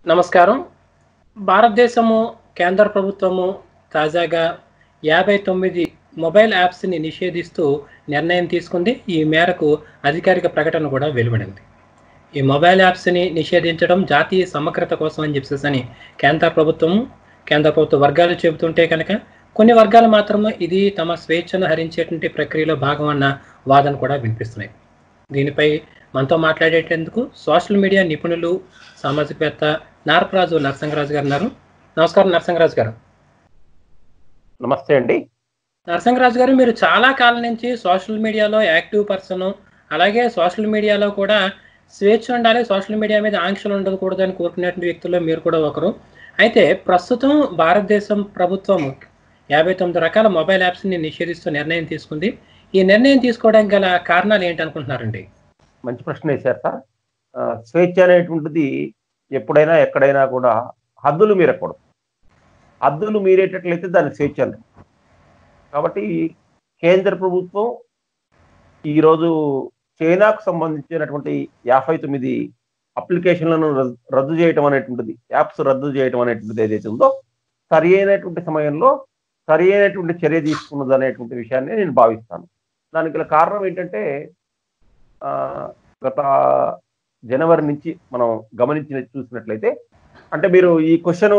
నమస్కారం భారతదేశము కేంద్ర ప్రభుత్వము తాజాగా యాభై తొమ్మిది మొబైల్ యాప్స్ని నిషేధిస్తూ నిర్ణయం తీసుకుంది ఈ మేరకు అధికారిక ప్రకటన కూడా వెలువడింది ఈ మొబైల్ యాప్స్ని నిషేధించడం జాతీయ సమగ్రత కోసం అని చెప్పేసి కేంద్ర ప్రభుత్వం కేంద్ర ప్రభుత్వ వర్గాలు చెబుతుంటే కనుక కొన్ని వర్గాలు మాత్రమే ఇది తమ స్వేచ్ఛను హరించేటువంటి ప్రక్రియలో భాగం అన్న వాదన కూడా వినిపిస్తున్నాయి దీనిపై మనతో మాట్లాడేటందుకు సోషల్ మీడియా నిపుణులు సామాజికవేత్త నారపరాజు నరసింహరాజు గారు ఉన్నారు నమస్కారం నరసింహరాజు గారు నమస్తే అండి నరసింహరాజు గారు మీరు చాలా కాలం నుంచి సోషల్ మీడియాలో యాక్టివ్ పర్సన్ అలాగే సోషల్ మీడియాలో కూడా స్వేచ్ఛ ఉండాలి సోషల్ మీడియా మీద ఆంక్షలు ఉండకూడదు అని కోరుకునేటువంటి వ్యక్తుల్లో మీరు కూడా ఒకరు అయితే ప్రస్తుతం భారతదేశం ప్రభుత్వం యాభై తొమ్మిది రకాల మొబైల్ యాప్స్ని నిషేధిస్తూ నిర్ణయం తీసుకుంది ఈ నిర్ణయం తీసుకోవడానికి గల కారణాలు ఏంటనుకుంటున్నారండి మంచి ప్రశ్న వేశారు సార్ ఆ, స్వేచ్ఛ అనేటువంటిది ఎప్పుడైనా ఎక్కడైనా కూడా హద్దులు మీరకూడదు హద్దులు మీరేటట్లయితే దాని స్వేచ్ఛ అన్నది కాబట్టి కేంద్ర ప్రభుత్వం ఈరోజు చైనాకు సంబంధించినటువంటి యాభై తొమ్మిది అప్లికేషన్లను రద్దు- రద్దు చేయటం అనేటువంటిది యాప్స్ రద్దు చేయటం అనేటువంటిది ఏదైతే ఉందో సరి అయినటువంటి సమయంలో సరి అయినటువంటి చర్య తీసుకున్నది అనేటువంటి విషయాన్ని నేను భావిస్తాను దానికి గల కారణం ఏంటంటే ఆ, గత జనవరి నుంచి మనం గమనించిన చూసినట్లయితే అంటే మీరు ఈ క్వశ్చన్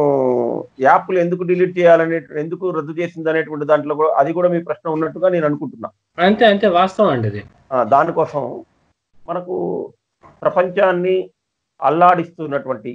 యాప్లు ఎందుకు డిలీట్ చేయాలనే ఎందుకు రద్దు చేసింది అనేటువంటి దాంట్లో కూడా అది కూడా మీ ప్రశ్న ఉన్నట్టుగా నేను అనుకుంటున్నా అంతే అంతే వాస్తవం అండి ఇది ఆ, దానికోసం మనకు ప్రపంచాన్ని అల్లాడిస్తున్నటువంటి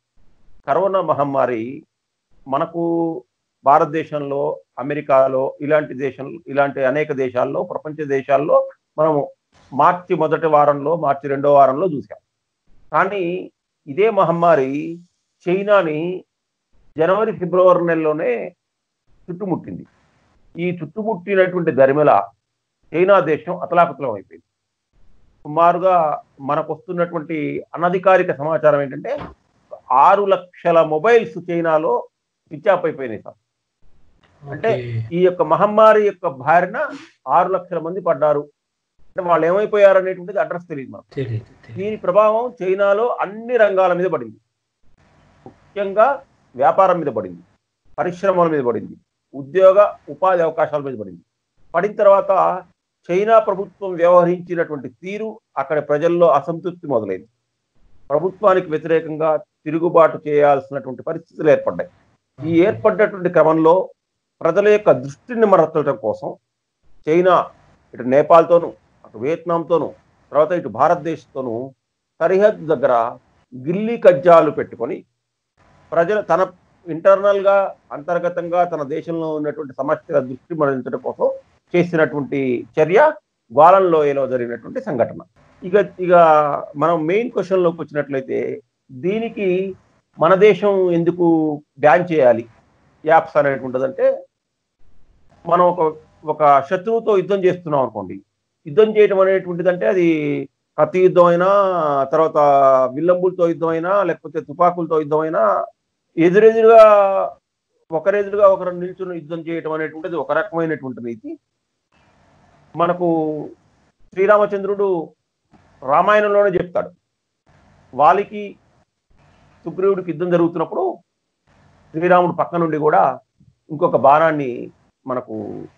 కరోనా మహమ్మారి మనకు భారతదేశంలో అమెరికాలో ఇలాంటి దేశంలో ఇలాంటి అనేక దేశాల్లో ప్రపంచ దేశాల్లో మనము మార్చి మొదటి వారంలో మార్చి రెండో వారంలో చూసాం కానీ ఇదే మహమ్మారి చైనాని జనవరి ఫిబ్రవరి నెలలోనే చుట్టుముట్టింది ఈ చుట్టుముట్టినటువంటి దరిమిల చైనా దేశం అతలాకుతలం అయిపోయింది సుమారుగా మనకు వస్తున్నటువంటి అనధికారిక సమాచారం ఏంటంటే ఆరు లక్షల మొబైల్స్ చైనాలో స్విచ్ ఆఫ్ అయిపోయినాయి సార్ అంటే ఓకే. ఈ యొక్క మహమ్మారి యొక్క బారిన ఆరు లక్షల మంది పడ్డారు అంటే వాళ్ళు ఏమైపోయారు అనేటువంటిది అడ్రస్ తెలియదు మనకు తెలీదు, తెలీదు. దీని ప్రభావం చైనాలో అన్ని రంగాల మీద పడింది ముఖ్యంగా వ్యాపారం మీద పడింది పరిశ్రమల మీద పడింది ఉద్యోగ ఉపాధి అవకాశాల మీద పడింది పడిన తర్వాత చైనా ప్రభుత్వం వ్యవహరించినటువంటి తీరు అక్కడ ప్రజల్లో అసంతృప్తి మొదలైంది ప్రభుత్వానికి వ్యతిరేకంగా తిరుగుబాటు చేయాల్సినటువంటి పరిస్థితులు ఏర్పడ్డాయి ఈ ఏర్పడ్డటువంటి క్రమంలో ప్రజల యొక్క దృష్టిని మరల్చడం కోసం చైనా ఇటు నేపాల్తోనూ అటు వియత్నాంతోనూ తర్వాత ఇటు భారతదేశంతోనూ సరిహద్దు దగ్గర గిల్లీ కజ్జాలు పెట్టుకొని ప్రజలు తన ఇంటర్నల్ గా అంతర్గతంగా తన దేశంలో ఉన్నటువంటి సమస్యల దృష్టి మరలించడం కోసం చేసినటువంటి చర్య గ్వాలం లోయలో జరిగినటువంటి సంఘటన ఇక ఇక మనం మెయిన్ క్వశ్చన్ లోకి వచ్చినట్లయితే దీనికి మన దేశం ఎందుకు బ్యాన్ చేయాలి యాప్స్ అనేటువంటిదంటే మనం ఒక ఒక శత్రువుతో యుద్ధం చేస్తున్నాం అనుకోండి యుద్ధం చేయడం అనేటువంటిది అంటే అది కత్తి యుద్ధం అయినా తర్వాత విల్లంబులతో యుద్ధం అయినా లేకపోతే తుపాకులతో యుద్ధం అయినా ఎదురెదురుగా ఒకరెదురుగా ఒకరు నిల్చుని యుద్ధం చేయటం అనేటువంటిది ఒక రకమైనటువంటి నీతి మనకు శ్రీరామచంద్రుడు రామాయణంలోనే చెప్తాడు వాలికి సుగ్రీవుడికి యుద్ధం జరుగుతున్నప్పుడు శ్రీరాముడు పక్క నుండి కూడా ఇంకొక బాణాన్ని మనకు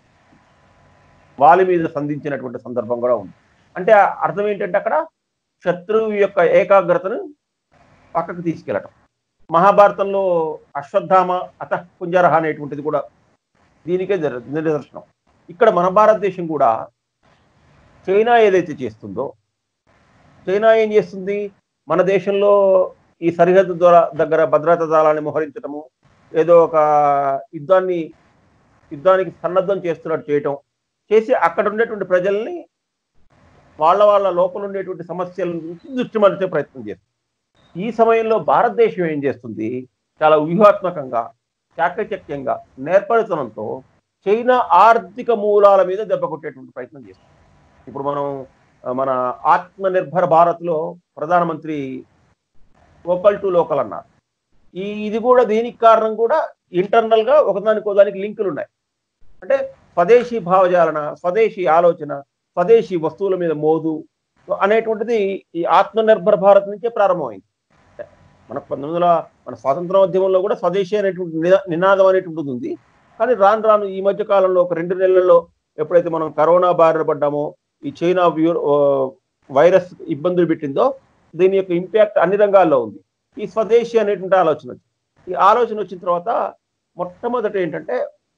వాలి మీద సంధించినటువంటి సందర్భం కూడా ఉంది అంటే అర్థం ఏంటంటే అక్కడ శత్రువు యొక్క ఏకాగ్రతను పక్కకు తీసుకెళ్ళటం మహాభారతంలో అశ్వత్థామ అత కుంజరహ అనేటువంటిది కూడా దీనికే జర- నిదర్శనం ఇక్కడ మన భారతదేశం కూడా చైనా ఏదైతే చేస్తుందో చైనా ఏం చేస్తుంది మన దేశంలో ఈ సరిహద్దు ద్వారా దగ్గర భద్రతా దళాన్ని మోహరించటము ఏదో ఒక యుద్ధాన్ని యుద్ధానికి సన్నద్ధం చేస్తున్నట్టు చేయటం చేసి అక్కడ ఉండేటువంటి ప్రజల్ని వాళ్ళ వాళ్ళ లోపల ఉండేటువంటి సమస్యల నుంచి దృష్టి మరల్చే ప్రయత్నం చేస్తుంది ఈ సమయంలో భారతదేశం ఏం చేస్తుంది చాలా వ్యూహాత్మకంగా చాకచక్యంగా నేర్పరితనంతో చైనా ఆర్థిక మూలాల మీద దెబ్బ కొట్టేటువంటి ప్రయత్నం చేస్తుంది ఇప్పుడు మనం ఆ, మన ఆత్మ నిర్భర్ భారత్లో ప్రధానమంత్రి లోకల్ టు లోకల్ అన్నారు ఈ ఇది కూడా దీనికి కారణం కూడా ఇంటర్నల్ గా ఒకదానికి దానికి లింకులు ఉన్నాయి అంటే స్వదేశీ భావజాలన స్వదేశీ ఆలోచన స్వదేశీ వస్తువుల మీద మోదు అనేటువంటిది ఈ ఆత్మనిర్భర్ భారత్ నుంచే ప్రారంభమైంది మన పంతొమ్మిది వందల మన స్వాతంత్రోద్యమంలో కూడా స్వదేశీ అనేటువంటి నినా- నినాదం అనేటువంటిది ఉంది కానీ రాను రాను ఈ మధ్య కాలంలో ఒక రెండు నెలల్లో ఎప్పుడైతే మనం కరోనా బారిన పడ్డామో ఈ చైనా వ్యూ ఆ, వైరస్ ఇబ్బందులు పెట్టిందో దీని యొక్క ఇంపాక్ట్ అన్ని రంగాల్లో ఉంది ఈ స్వదేశీ అనేటువంటి ఆలోచన వచ్చింది ఈ ఆలోచన వచ్చిన తర్వాత మొట్టమొదట ఏంటంటే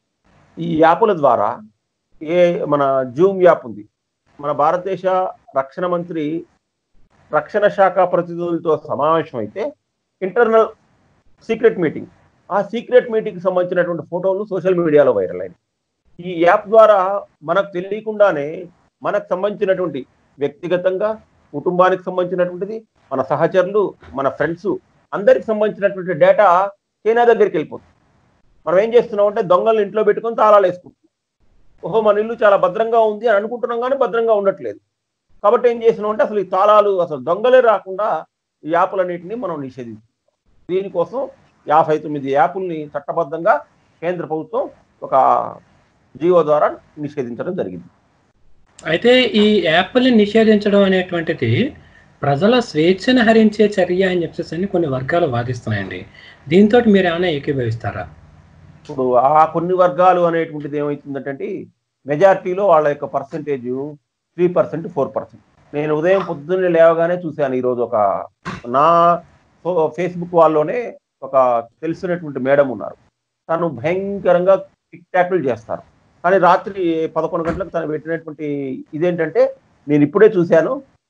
ఈ యాపుల ద్వారా ఏ మన జూమ్ యాప్ ఉంది మన భారతదేశ రక్షణ మంత్రి రక్షణ శాఖ ప్రతినిధులతో సమావేశం అయితే ఇంటర్నల్ సీక్రెట్ మీటింగ్ ఆ సీక్రెట్ మీటింగ్ సంబంధించినటువంటి ఫోటోలు సోషల్ మీడియాలో వైరల్ అయినాయి ఈ యాప్ ద్వారా మనకు తెలియకుండానే మనకు సంబంధించినటువంటి వ్యక్తిగతంగా కుటుంబానికి సంబంధించినటువంటిది మన సహచరులు మన ఫ్రెండ్స్ అందరికి సంబంధించినటువంటి డేటా చైనా దగ్గరికి వెళ్ళిపోతుంది మనం ఏం చేస్తున్నాం అంటే దొంగలను ఇంట్లో పెట్టుకొని తాళాలు వేసుకుంటున్నాం ఓహో మన ఇల్లు చాలా భద్రంగా ఉంది అని అనుకుంటున్నాం కానీ భద్రంగా ఉండట్లేదు కాబట్టి ఏం చేసినాం అంటే అసలు ఈ తాళాలు అసలు దొంగలే రాకుండా ఈ యాప్లన్నింటినీ మనం నిషేధించాం దీనికోసం యాభై తొమ్మిది యాప్ల్ని చట్టబద్ధంగా కేంద్ర ప్రభుత్వం ఒక జీవో ద్వారా నిషేధించడం జరిగింది అయితే ఈ యాప్ని నిషేధించడం అనేటువంటిది ప్రజల స్వేచ్ఛను హరించే చర్య అని చెప్పేసి అని కొన్ని వర్గాలు వాదిస్తున్నాయండి దీంతో మీరు ఏమైనా ఏకీభవిస్తారా ఇప్పుడు ఆ కొన్ని వర్గాలు అనేటువంటిది ఏమవుతుందంటే మెజారిటీలో వాళ్ళ యొక్క percentage three percent four percent నేను ఉదయం పొద్దున్నే లేవగానే చూశాను ఈరోజు ఒక నా ఫేస్బుక్ వాళ్ళలోనే ఒక తెలిసినటువంటి మేడం ఉన్నారు తను భయంకరంగా టిక్ టాక్లు చేస్తారు కానీ రాత్రి పదకొండు గంటలకు తను పెట్టినటువంటి ఇదేంటంటే నేను ఇప్పుడే చూశాను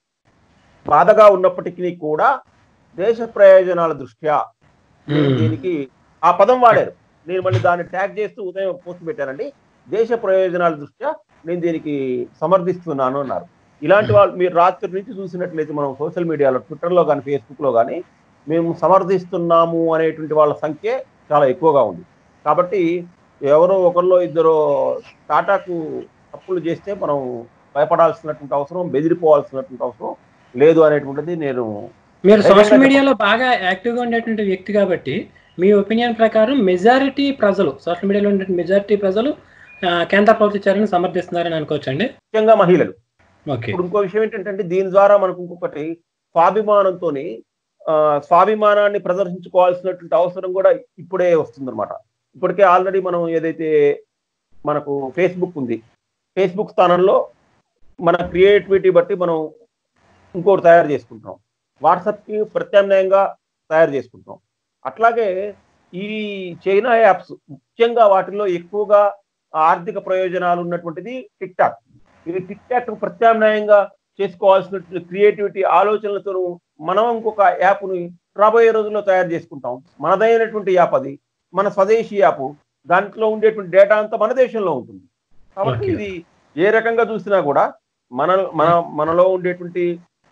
బాధగా ఉన్నప్పటికీ కూడా దేశ ప్రయోజనాల దృష్ట్యా నేను మ్మ్. దీనికి ఆ పదం వాడారు నేను మళ్ళీ దాన్ని ట్యాగ్ చేస్తూ ఉదయం పోస్ట్ పెట్టానండి దేశ ప్రయోజనాల దృష్ట్యా నేను దీనికి సమర్థిస్తున్నాను అన్నారు ఇలాంటి వాళ్ళు మీరు రాత్రి నుంచి చూసినట్లయితే మనం సోషల్ మీడియాలో ట్విట్టర్లో కానీ ఫేస్బుక్లో కానీ మేము సమర్థిస్తున్నాము అనేటువంటి వాళ్ళ సంఖ్య చాలా ఎక్కువగా ఉంది కాబట్టి ఎవరో ఒకరిలో ఇద్దరు టాటాకు తప్పులు చేస్తే మనం భయపడాల్సినటువంటి అవసరం బెదిరిపోవాల్సినటువంటి అవసరం లేదు అనేటువంటిది నేను మీరు ధైర్యంగా సోషల్ మీడియాలో బాగా యాక్టివ్గా ఉండేటువంటి వ్యక్తి కాబట్టి మీ ఒపీనియన్ ప్రకారం మెజారిటీ ప్రజలు సోషల్ మీడియాలో ఉండే మెజారిటీ ప్రజలు ఆ, కేంద్ర ప్రభుత్వ చర్యను సమర్థిస్తున్నారని అనుకోవచ్చండి ముఖ్యంగా మహిళలు ఓకే ఇప్పుడు ఇంకో విషయం ఏంటంటే దీని ద్వారా మనకు ఇంకొకటి స్వాభిమానంతో స్వాభిమానాన్ని ప్రదర్శించుకోవాల్సినటువంటి అవసరం కూడా ఇప్పుడే వస్తుందన్నమాట ఇప్పటికే ఆల్రెడీ మనం ఏదైతే మనకు ఫేస్బుక్ ఉంది ఫేస్బుక్ స్థానంలో మన క్రియేటివిటీ బట్టి మనం ఇంకోటి తయారు చేసుకుంటున్నాం వాట్సాప్కి ప్రత్యామ్నాయంగా తయారు చేసుకుంటున్నాం అట్లాగే ఈ చైనా యాప్స్ ముఖ్యంగా వాటిల్లో ఎక్కువగా ఆర్థిక ప్రయోజనాలు ఉన్నటువంటిది టిక్ టాక్ ఈ టిక్ టాక్ ప్రత్యామ్నాయంగా చేసుకోవాల్సిన క్రియేటివిటీ ఆలోచనలతో మనం ఇంకొక యాప్ని రాబోయే రోజుల్లో తయారు చేసుకుంటాం మనదైనటువంటి యాప్ అది మన స్వదేశీ యాప్ దాంట్లో ఉండేటువంటి డేటా అంతా మన దేశంలో ఉంటుంది కాబట్టి Okay. ఇది ఏ రకంగా చూసినా కూడా మన మన మనలో ఉండేటువంటి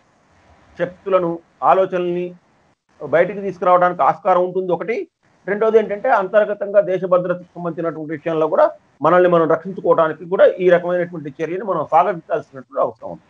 శక్తులను ఆలోచనల్ని బయటికి తీసుకురావడానికి ఆస్కారం ఉంటుంది ఒకటి రెండోది ఏంటంటే అంతర్గతంగా దేశ భద్రతకు సంబంధించినటువంటి విషయంలో కూడా మనల్ని మనం రక్షించుకోవడానికి కూడా ఈ రకమైనటువంటి చర్యని మనం స్వాగతించాల్సినటువంటి అవసరం ఉంది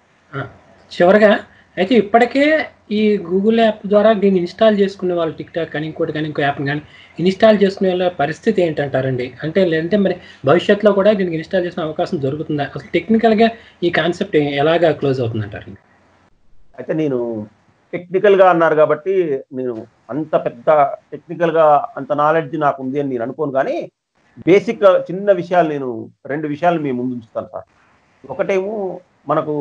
చివరగా అయితే ఇప్పటికే ఈ గూగుల్ యాప్ ద్వారా దీన్ని ఇన్స్టాల్ చేసుకునే వాళ్ళు టిక్ టాక్ కానీ ఇంకోటి కానీ ఇంకో యాప్ కానీ ఇన్స్టాల్ చేసుకునే వాళ్ళ పరిస్థితి ఏంటంటారండి అంటే లేదంటే మరి భవిష్యత్తులో కూడా దీనికి ఇన్స్టాల్ చేసిన అవకాశం దొరుకుతుందా అసలు టెక్నికల్గా ఈ కాన్సెప్ట్ ఎలాగా క్లోజ్ అవుతుందంటారు అయితే నేను టెక్నికల్ గా అన్నారు కాబట్టి నేను అంత పెద్ద టెక్నికల్ గా అంత నాలెడ్జ్ నాకు ఉంది అని నేను అనుకోను కానీ బేసిక్ చిన్న విషయాలు నేను రెండు విషయాలు మీ ముందు ఉంచుతాను సార్ ఒకటేమో మనకు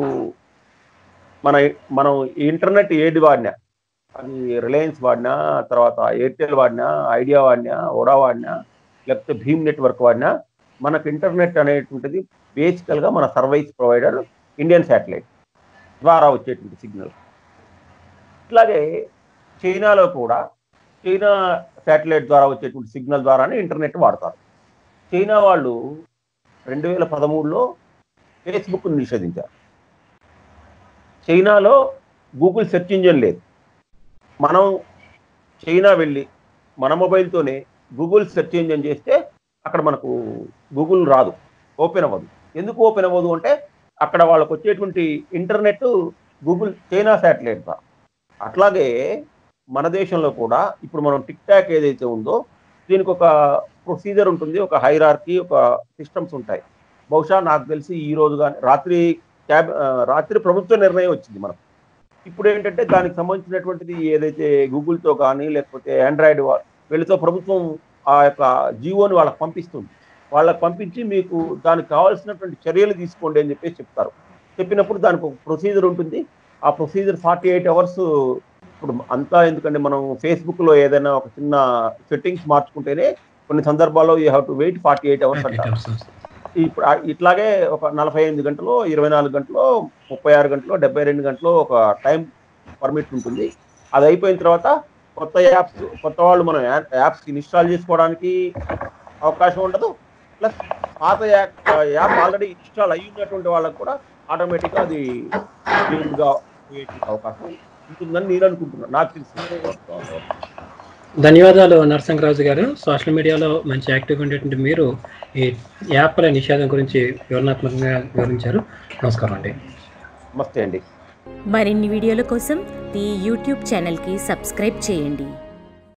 మన మనం ఇంటర్నెట్ ఏది వాడినా అది రిలయన్స్ వాడినా తర్వాత ఎయిర్టెల్ వాడినా ఐడియా వాడినా ఓడా వాడినా లేకపోతే భీమ్ నెట్వర్క్ వాడినా మనకు ఇంటర్నెట్ అనేటువంటిది బేసికల్గా మన సర్వీస్ ప్రొవైడర్ ఇండియన్ శాటిలైట్ ద్వారా వచ్చేటువంటి సిగ్నల్ ఇట్లాగే చైనాలో కూడా చైనా శాటిలైట్ ద్వారా వచ్చేటువంటి సిగ్నల్ ద్వారానే ఇంటర్నెట్ వాడతారు చైనా వాళ్ళు రెండు వేల పదమూడులో ఫేస్బుక్ నిషేధించారు చైనాలో గూగుల్ సెర్చ్ ఇంజిన్ లేదు మనం చైనా వెళ్ళి మన మొబైల్తోనే గూగుల్ సెర్చ్ ఇంజిన్ చేస్తే అక్కడ మనకు గూగుల్ రాదు ఓపెన్ అవ్వదు ఎందుకు ఓపెన్ అవ్వదు అంటే అక్కడ వాళ్ళకు వచ్చేటువంటి ఇంటర్నెట్ గూగుల్ చైనా శాటిలైట్ ద్వారా అట్లాగే మన దేశంలో కూడా ఇప్పుడు మనం టిక్ టాక్ ఏదైతే ఉందో దీనికి ఒక ప్రొసీజర్ ఉంటుంది ఒక హైరార్కీ ఒక సిస్టమ్స్ ఉంటాయి బహుశా నాకు తెలిసి ఈ రోజు కానీ రాత్రి క్యాబ్ ఆ, రాత్రి ప్రభుత్వ నిర్ణయం వచ్చింది మనకు ఇప్పుడు ఏంటంటే దానికి సంబంధించినటువంటిది ఏదైతే గూగుల్తో కానీ లేకపోతే ఆండ్రాయిడ్ వా- వీళ్ళతో ప్రభుత్వం ఆ యొక్క జీవోని వాళ్ళకి పంపిస్తుంది వాళ్ళకి పంపించి మీకు దానికి కావాల్సినటువంటి చర్యలు తీసుకోండి అని చెప్పేసి చెప్తారు చెప్పినప్పుడు దానికి ఒక ప్రొసీజర్ ఉంటుంది ఆ ప్రొసీజర్ ఫార్టీ ఎయిట్ అవర్స్ ఇప్పుడు అంతా ఎందుకంటే మనం ఫేస్బుక్లో ఏదైనా ఒక చిన్న సెట్టింగ్స్ మార్చుకుంటేనే కొన్ని సందర్భాల్లో you have to wait forty eight hours అంటారు ఇప్పుడు ఆ- ఇట్లాగే ఒక నలభై ఎనిమిది గంటలు ఇరవై నాలుగు గంటలు ముప్పై ఆరు గంటలు డెబ్బై రెండు గంటలు ఒక టైం పర్మిట్ ఉంటుంది అది అయిపోయిన తర్వాత కొత్త యాప్స్ కొత్త వాళ్ళు మనం యాప్స్ ఇన్స్టాల్ చేసుకోవడానికి అవకాశం ఉండదు ప్లస్ పాత యాప్ యాప్ ఆల్రెడీ ఇన్స్టాల్ అయ్యి ఉన్నటువంటి వాళ్ళకి కూడా ఆటోమేటిక్గా అది గా అవకాశం ఉంటుందని నేను అనుకుంటున్నాను నాకు తెలిసి ధన్యవాదాలు నరసింహరాజు గారు సోషల్ మీడియాలో మంచి యాక్టివ్గా ఉండేటువంటి మీరు ఈ యాప్ల నిషేధం గురించి వివరణాత్మకంగా వివరించారు నమస్కారం అండి నమస్తే అండి మరిన్ని వీడియోల కోసం ఈ యూట్యూబ్ ఛానల్కి సబ్స్క్రైబ్ చేయండి